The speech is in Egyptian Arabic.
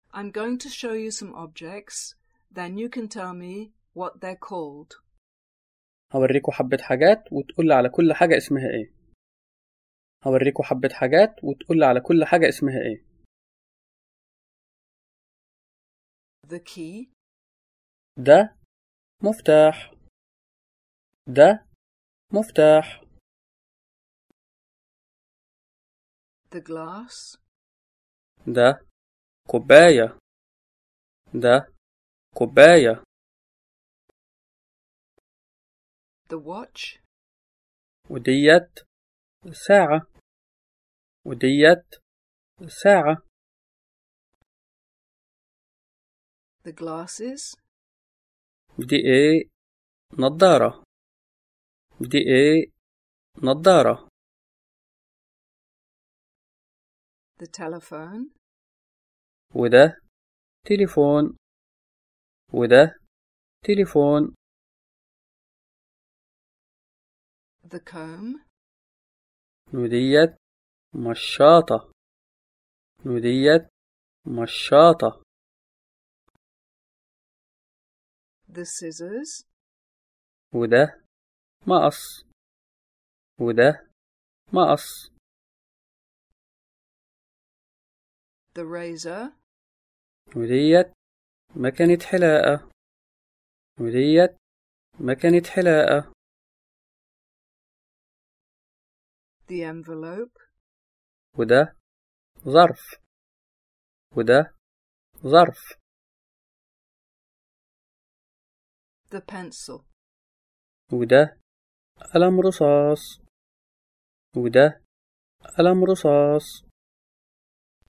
I'm going to show you some objects, then you can tell me what they're called. هوريكوا حبة حاجات وتقول على كل حاجة اسمها ايه هوريكوا حبة حاجات وتقول على كل حاجة اسمها ايه The key, ده مفتاح ده مفتاح the glass, ده كوباية ده كوباية the watch, وديت ساعة وديت ساعة the glasses, دي ايه نضارة دي ايه نضارة the telephone, وده تليفون وده تليفون the comb, وديت مشاطة وديت مشاطة the scissors, وده مقص وده مقص the razor, وديت مكنة حلاقة وديت مكنة حلاقة the envelope, وده ظرف وده ظرف the pencil, وده قلم رصاص وده قلم رصاص